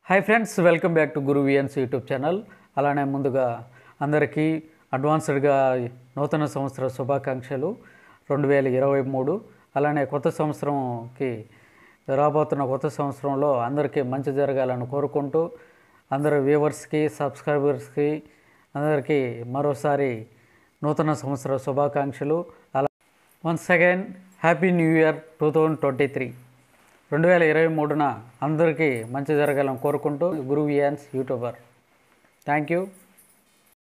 hi friends welcome back to Guru విఎన్స్ YouTube channel అలానే ముందుగా అందరికీ అడ్వాన్స్డ్గా నూతన సంవత్సర శుభాకాంక్షలు రెండు వేల ఇరవై మూడు అలానే కొత్త సంవత్సరంకి రాబోతున్న కొత్త సంవత్సరంలో అందరికీ మంచి జరగాలని కోరుకుంటూ అందరు వ్యూవర్స్కి సబ్స్క్రైబర్స్కి అందరికీ మరోసారి నూతన సంవత్సర శుభాకాంక్షలు అలా once again happy new year two thousand twenty three రెండు వేల ఇరవై మూడున అందరికీ మంచి జరగాలని కోరుకుంటూ గురు వియాన్స్ యూట్యూబర్ థ్యాంక్ యూ